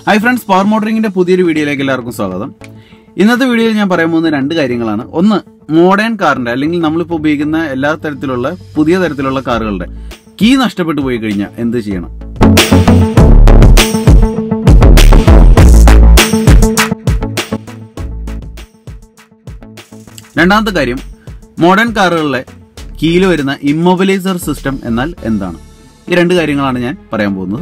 hi friends power മോട്ടറിംഗിന്റെ പുതിയൊരു വീഡിയോയിലേക്ക് എല്ലാവർക്കും സ്വാഗതം ഇന്നത്തെ വീഡിയോയിൽ ഞാൻ പറയാൻ പോകുന്ന രണ്ട് കാര്യങ്ങളാണ് ഒന്ന് മോഡേൺ കാറിന്റെ അല്ലെങ്കിൽ നമ്മളിപ്പോൾ ഉപയോഗിക്കുന്ന എല്ലാ തരത്തിലുള്ള പുതിയ തരത്തിലുള്ള കാറുകളുടെ കീ നഷ്ടപ്പെട്ടു പോയി കഴിഞ്ഞാൽ എന്ത് ചെയ്യണം രണ്ടാമത്തെ കാര്യം മോഡേൺ കാറുകളിലെ കീയിൽ വരുന്ന ഇമ്മൊബിലൈസർ സിസ്റ്റം എന്നാൽ എന്താണ് ഈ രണ്ട് കാര്യങ്ങളാണ് ഞാൻ പറയാൻ പോകുന്നത്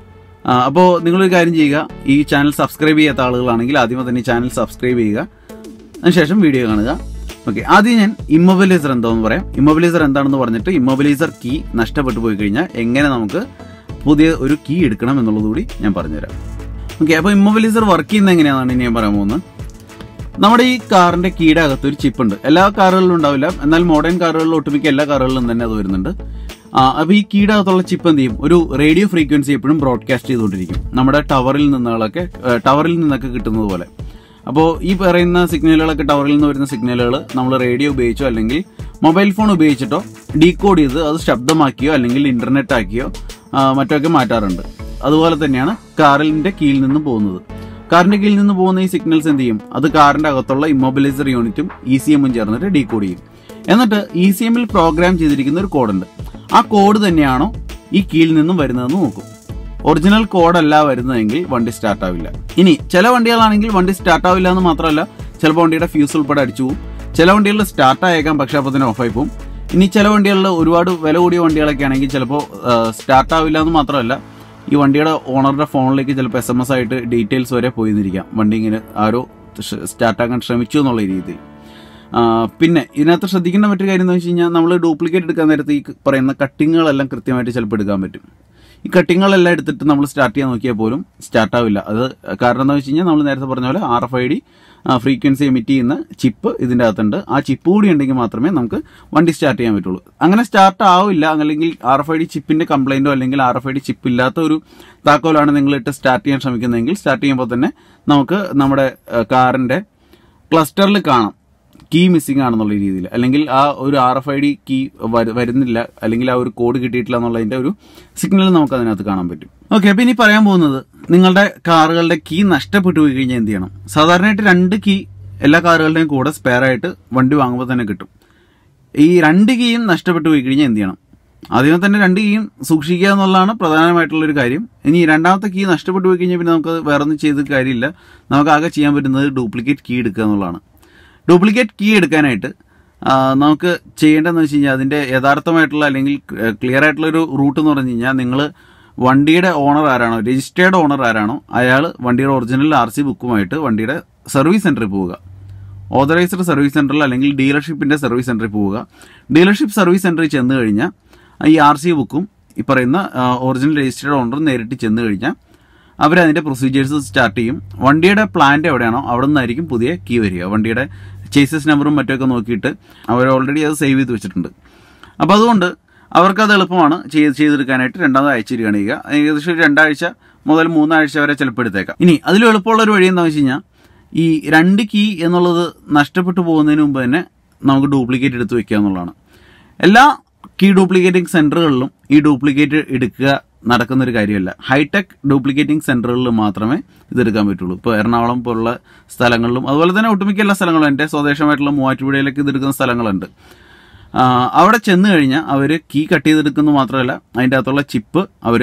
അപ്പോൾ നിങ്ങളൊരു കാര്യം ചെയ്യുക ഈ ചാനൽ സബ്സ്ക്രൈബ് ചെയ്യാത്ത ആളുകളാണെങ്കിൽ ആദ്യമേ തന്നെ ഈ ചാനൽ സബ്സ്ക്രൈബ് ചെയ്യുക അതിനുശേഷം വീഡിയോ കാണുക ഓക്കെ ആദ്യം ഞാൻ ഇമ്മൊബിലൈസർ എന്താണെന്ന് പറയാം ഇമ്മൊബിലൈസർ എന്താണെന്ന് പറഞ്ഞിട്ട് ഇമ്മൊബിലൈസർ കീ നഷ്ടപ്പെട്ടു പോയി കഴിഞ്ഞാൽ എങ്ങനെ നമുക്ക് പുതിയ ഒരു കീ എടുക്കണം എന്നുള്ളത് കൂടി ഞാൻ പറഞ്ഞുതരാം ഓക്കെ അപ്പോൾ ഇമ്മൊബിലൈസർ വർക്ക് ചെയ്യുന്നത് എങ്ങനെയാണെന്ന് ഇനി ഞാൻ പറയാൻ പോകുന്നത് നമ്മുടെ ഈ കാറിന്റെ കീയുടെ അകത്ത് ഒരു ചിപ്പ് ഉണ്ട് എല്ലാ കാറുകളിലും ഉണ്ടാവില്ല എന്നാൽ മോഡേൺ കാറുകളിൽ ഒട്ടുമിക്ക എല്ലാ കാറുകളിലും തന്നെ അത് വരുന്നുണ്ട് ആ, അപ്പൊ ഈ കീയുടെ അകത്തുള്ള ചിപ്പ് എന്ത് ചെയ്യും ഒരു റേഡിയോ ഫ്രീക്വൻസി എപ്പോഴും ബ്രോഡ്കാസ്റ്റ് ചെയ്തുകൊണ്ടിരിക്കും നമ്മുടെ ടവറിൽ നിന്നുകളൊക്കെ ഏഹ്, ടവറിൽ നിന്നൊക്കെ കിട്ടുന്നത് പോലെ അപ്പോൾ ഈ പറയുന്ന സിഗ്നലുകളൊക്കെ ടവറിൽ നിന്ന് വരുന്ന സിഗ്നലുകൾ നമ്മൾ റേഡിയോ ഉപയോഗിച്ചോ അല്ലെങ്കിൽ മൊബൈൽ ഫോൺ ഉപയോഗിച്ചിട്ടോ ഡീകോഡ് ചെയ്ത് അത് ശബ്ദമാക്കിയോ അല്ലെങ്കിൽ ഇന്റർനെറ്റ് ആക്കിയോ ആ, മറ്റൊക്കെ മാറ്റാറുണ്ട് അതുപോലെ തന്നെയാണ് കാറിന്റെ കീഴിൽ നിന്ന് പോകുന്നത് കാറിന്റെ കീഴിൽ നിന്ന് പോകുന്ന ഈ സിഗ്നൽസ് എന്ത് ചെയ്യും അത് കാറിന്റെ അകത്തുള്ള ഇമ്മൊബിലൈസർ യൂണിറ്റും ഇ സി എമ്മും ചേർന്നിട്ട് ഡീകോഡ് ചെയ്യും എന്നിട്ട് ഇ സി എമ്മിൽ പ്രോഗ്രാം ചെയ്തിരിക്കുന്ന ഒരു കോഡുണ്ട് ആ കോഡ് തന്നെയാണോ ഈ കീഴിൽ നിന്നും വരുന്നതെന്ന് നോക്കും ഒറിജിനൽ കോഡല്ല വരുന്നതെങ്കിൽ വണ്ടി സ്റ്റാർട്ട് ആവില്ല ഇനി ചില വണ്ടികളാണെങ്കിൽ വണ്ടി സ്റ്റാർട്ട് ആവില്ല എന്ന് മാത്രമല്ല ചിലപ്പോൾ വണ്ടിയുടെ ഫ്യൂസ് ഉൾപ്പെടെ അടിച്ചു പോകും ചില വണ്ടികളിൽ സ്റ്റാർട്ട് ആയേക്കാം പക്ഷെ അപ്പോൾ തന്നെ ഓഫായി പോകും ഇനി ചില വണ്ടികളിൽ ഒരുപാട് വില കൂടിയ വണ്ടികളൊക്കെ ആണെങ്കിൽ ചിലപ്പോൾ സ്റ്റാർട്ട് ആവില്ല എന്ന് മാത്രമല്ല ഈ വണ്ടിയുടെ ഓണറുടെ ഫോണിലേക്ക് ചിലപ്പോൾ എസ് എം എസ് ആയിട്ട് ഡീറ്റെയിൽസ് വരെ പോയിരിക്കാം വണ്ടി ഇങ്ങനെ ആരോ സ്റ്റാർട്ട് ആക്കാൻ ശ്രമിച്ചു എന്നുള്ള രീതിയിൽ ആ, പിന്നെ ഇതിനകത്ത് ശ്രദ്ധിക്കേണ്ട മറ്റൊരു കാര്യം എന്ന് വെച്ച് കഴിഞ്ഞാൽ നമ്മൾ ഡ്യൂപ്ലിക്കേറ്റ് എടുക്കാൻ നേരത്ത് ഈ പറയുന്ന കട്ടിങ്ങുകളെല്ലാം കൃത്യമായിട്ട് ചിലപ്പോൾ എടുക്കാൻ പറ്റും ഈ കട്ടിങ്ങുകളെല്ലാം എടുത്തിട്ട് നമ്മൾ സ്റ്റാർട്ട് ചെയ്യാൻ നോക്കിയാൽ പോലും സ്റ്റാർട്ട് ആവില്ല അത് കാരണം എന്താ വെച്ച് കഴിഞ്ഞാൽ നമ്മൾ നേരത്തെ പറഞ്ഞ പോലെ R F I D frequency emit ചെയ്യുന്ന ചിപ്പ് ഇതിൻ്റെ അകത്തുണ്ട് ആ ചിപ്പ് കൂടി ഉണ്ടെങ്കിൽ മാത്രമേ നമുക്ക് വണ്ടി സ്റ്റാർട്ട് ചെയ്യാൻ പറ്റുള്ളൂ അങ്ങനെ സ്റ്റാർട്ട് ആവില്ല അല്ലെങ്കിൽ ആർ എഫ് ഐ ഡി ചിപ്പിന്റെ കംപ്ലൈന്റോ അല്ലെങ്കിൽ R F I D chip ഇല്ലാത്ത ഒരു താക്കോലാണ് നിങ്ങൾ ഇട്ട് സ്റ്റാർട്ട് ചെയ്യാൻ ശ്രമിക്കുന്നതെങ്കിൽ സ്റ്റാർട്ട് ചെയ്യുമ്പോൾ തന്നെ നമുക്ക് നമ്മുടെ കാറിന്റെ ക്ലസ്റ്ററിൽ കാണാം കീ മിസ്സിംഗ് ആണെന്നുള്ള രീതിയിൽ അല്ലെങ്കിൽ ആ ഒരു R F I D key വരുന്നില്ല അല്ലെങ്കിൽ ആ ഒരു കോഡ് കിട്ടിയിട്ടില്ല എന്നുള്ളതിന്റെ ഒരു സിഗ്നൽ നമുക്ക് അതിനകത്ത് കാണാൻ പറ്റും ഓക്കെ അപ്പൊ ഇനി പറയാൻ പോകുന്നത് നിങ്ങളുടെ കാറുകളുടെ കീ നഷ്ടപ്പെട്ടു പോയി കഴിഞ്ഞാൽ എന്ത് ചെയ്യണം സാധാരണയായിട്ട് രണ്ട് കീ എല്ലാ കാറുകളുടെയും കൂടെ സ്പെയർ ആയിട്ട് വണ്ടി വാങ്ങുമ്പോൾ തന്നെ കിട്ടും ഈ രണ്ട് കീയും നഷ്ടപ്പെട്ടു പോയി കഴിഞ്ഞാൽ എന്ത് ചെയ്യണം ആദ്യമേ തന്നെ രണ്ട് കീയും സൂക്ഷിക്കുക എന്നുള്ളതാണ് പ്രധാനമായിട്ടുള്ള ഒരു കാര്യം ഇനി രണ്ടാമത്തെ കീ നഷ്ടപ്പെട്ടു പോയി കഴിഞ്ഞാൽ പിന്നെ നമുക്ക് വേറെ ഒന്നും ചെയ്ത് കാര്യമില്ല നമുക്ക് ആകെ ചെയ്യാൻ പറ്റുന്നത് ഡ്യൂപ്ലിക്കേറ്റ് കീ എടുക്കുക എന്നുള്ളതാണ് ഡ്യൂപ്ലിക്കേറ്റ് കീ എടുക്കാനായിട്ട് ആ, നമുക്ക് ചെയ്യേണ്ടതെന്ന് വെച്ച് കഴിഞ്ഞാൽ അതിന്റെ യഥാർത്ഥമായിട്ടുള്ള അല്ലെങ്കിൽ ക്ലിയർ ആയിട്ടുള്ള ഒരു റൂട്ട് എന്ന് പറഞ്ഞു കഴിഞ്ഞാൽ നിങ്ങൾ വണ്ടിയുടെ ഓണർ ആരാണോ രജിസ്റ്റേർഡ് ഓണർ ആരാണോ അയാൾ വണ്ടിയുടെ ഒറിജിനൽ ആർ സി ബുക്കുമായിട്ട് വണ്ടിയുടെ സർവീസ് സെന്ററിൽ പോവുക ഓതറൈസ്ഡ് സർവീസ് സെന്ററിൽ അല്ലെങ്കിൽ ഡീലർഷിപ്പിന്റെ സർവീസ് സെന്ററിൽ പോവുക ഡീലർഷിപ്പ് സർവീസ് സെന്ററിൽ ചെന്ന് കഴിഞ്ഞാൽ ഈ ആർ സി ബുക്കും ഈ പറയുന്ന ഒറിജിനൽ രജിസ്റ്റേർഡ് ഓണറും നേരിട്ട് ചെന്ന് കഴിഞ്ഞാൽ അവർ അതിന്റെ പ്രൊസീജിയേഴ്സ് സ്റ്റാർട്ട് ചെയ്യും വണ്ടിയുടെ പ്ലാന്റ് എവിടെയാണോ അവിടെ നിന്നായിരിക്കും പുതിയ കീ വരിക വണ്ടിയുടെ ചേസസ് നമ്പറും മറ്റൊക്കെ നോക്കിയിട്ട് അവർ ഓൾറെഡി അത് സേവ് ചെയ്ത് വെച്ചിട്ടുണ്ട് അപ്പോൾ അതുകൊണ്ട് അവർക്ക് അത് എളുപ്പമാണ് ചെയ്ത് ചെയ്തെടുക്കാനായിട്ട് രണ്ടാമത് അയച്ചു തരികയാണ് ചെയ്യുക ഏകദേശം ഒരു രണ്ടാഴ്ച മുതൽ മൂന്നാഴ്ച വരെ ചിലപ്പോൾ എടുത്തേക്കാം ഇനി അതിലും എളുപ്പമുള്ള ഒരു വഴി എന്താണെന്ന് വെച്ച് കഴിഞ്ഞാൽ ഈ രണ്ട് കീ എന്നുള്ളത് നഷ്ടപ്പെട്ടു പോകുന്നതിന് മുമ്പ് തന്നെ നമുക്ക് ഡ്യൂപ്ലിക്കേറ്റ് എടുത്ത് വെക്കുക എന്നുള്ളതാണ് എല്ലാ കീ ഡ്യൂപ്ലിക്കേറ്റിംഗ് സെന്ററുകളിലും ഈ ഡ്യൂപ്ലിക്കേറ്റ് എടുക്കുക നടക്കുന്ന ഒരു കാര്യമല്ല ഹൈടെക് ഡ്യൂപ്ലിക്കേറ്റിംഗ് സെന്ററുകളിൽ മാത്രമേ ഇത് എടുക്കാൻ പറ്റുള്ളൂ ഇപ്പോൾ എറണാകുളം പോലുള്ള സ്ഥലങ്ങളിലും അതുപോലെ തന്നെ ഒട്ടുമിക്ക എല്ലാ സ്ഥലങ്ങളും എൻ്റെ സ്വദേശമായിട്ടുള്ള മൂവാറ്റുപുഴയിലൊക്കെ ഇത് എടുക്കുന്ന സ്ഥലങ്ങളുണ്ട് ആ, അവിടെ ചെന്ന് കഴിഞ്ഞാൽ അവർ കീ കട്ട് ചെയ്തെടുക്കുന്നത് മാത്രമല്ല അതിൻ്റെ അകത്തുള്ള ചിപ്പ് അവർ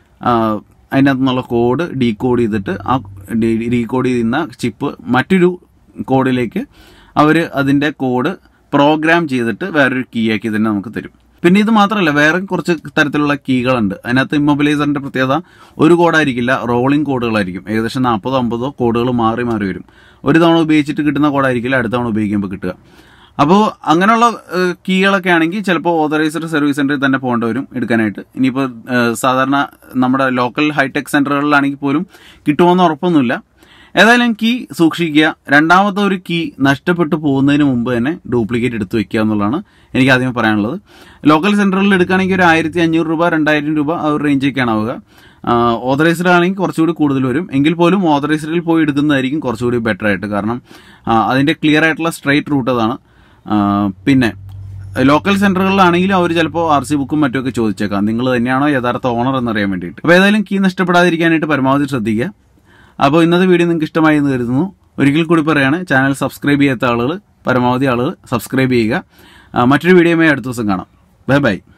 അതിൻ്റെ അകത്തുനിന്നുള്ള കോഡ് ഡീകോഡ് ചെയ്തിട്ട് ആ ഡീകോഡ് ചെയ്യുന്ന ചിപ്പ് മറ്റൊരു കോഡിലേക്ക് അവർ അതിൻ്റെ കോഡ് പ്രോഗ്രാം ചെയ്തിട്ട് വേറൊരു കീ ആക്കി തന്നെ നമുക്ക് തരും പിന്നെ ഇത് മാത്രമല്ല വേറെ കുറച്ച് തരത്തിലുള്ള കീകളുണ്ട് അതിനകത്ത് ഇമ്മൊബിലൈസറിന്റെ പ്രത്യേകത ഒരു കോഡായിരിക്കില്ല റോളിംഗ് കോഡുകളായിരിക്കും ഏകദേശം നാൽപ്പതോ അമ്പതോ കോഡുകൾ മാറി മാറി വരും ഒരു തവണ ഉപയോഗിച്ചിട്ട് കിട്ടുന്ന കോഡായിരിക്കില്ല അടുത്ത തവണ ഉപയോഗിക്കുമ്പോൾ കിട്ടുക അപ്പോൾ അങ്ങനെയുള്ള ഏഹ്, കീകളൊക്കെ ആണെങ്കിൽ ചിലപ്പോൾ ഓതറൈസ്ഡ് സർവീസ് സെന്ററിൽ തന്നെ പോകേണ്ടി വരും എടുക്കാനായിട്ട് ഇനിയിപ്പോൾ ഏഹ്, സാധാരണ നമ്മുടെ ലോക്കൽ ഹൈടെക് സെന്ററുകളിലാണെങ്കിൽ പോലും കിട്ടുമെന്ന് ഉറപ്പൊന്നുമില്ല ഏതായാലും കീ സൂക്ഷിക്കുക രണ്ടാമത്തെ ഒരു കീ നഷ്ടപ്പെട്ടു പോകുന്നതിന് മുമ്പ് തന്നെ ഡ്യൂപ്ലിക്കേറ്റ് എടുത്ത് വെക്കുക എന്നുള്ളതാണ് എനിക്ക് ആദ്യം പറയാനുള്ളത് ലോക്കൽ സെന്ററിൽ എടുക്കുകയാണെങ്കിൽ ഒരു ആയിരത്തി അഞ്ഞൂറ് രൂപ രണ്ടായിരം രൂപ ആ ഒരു റേഞ്ചൊക്കെയാണ് ആവുക ഓതറൈസ്ഡ് ആണെങ്കിൽ കുറച്ചുകൂടി കൂടുതൽ വരും എങ്കിൽ പോലും ഓതറൈസ്ഡിൽ പോയി എടുക്കുന്നതായിരിക്കും കുറച്ചുകൂടി ബെറ്റർ ആയിട്ട് കാരണം ആ, അതിന്റെ ക്ലിയർ ആയിട്ടുള്ള സ്ട്രൈറ്റ് റൂട്ട് അതാണ് ആ, പിന്നെ ലോക്കൽ സെന്ററുകളിലാണെങ്കിലും അവർ ചിലപ്പോൾ ആർ സി ബുക്കും മറ്റുമൊക്കെ ചോദിച്ചേക്കാം നിങ്ങൾ തന്നെയാണോ യഥാർത്ഥ ഓണർ എന്നറിയാൻ വേണ്ടിയിട്ട് അപ്പോൾ ഏതായാലും കീ നഷ്ടപ്പെടാതിരിക്കാനായിട്ട് പരമാവധി ശ്രദ്ധിക്കുക അപ്പോൾ ഇന്നത്തെ വീഡിയോ നിങ്ങൾക്ക് ഇഷ്ടമായി എന്ന് കരുതുന്നു ഒരിക്കൽ കൂടി പറയുകയാണ് ചാനൽ സബ്സ്ക്രൈബ് ചെയ്യാത്ത ആളുകൾ പരമാവധി ആളുകൾ സബ്സ്ക്രൈബ് ചെയ്യുക ആ, മറ്റൊരു വീഡിയോയുമായി അടുത്ത ദിവസം കാണാം ബൈ ബൈ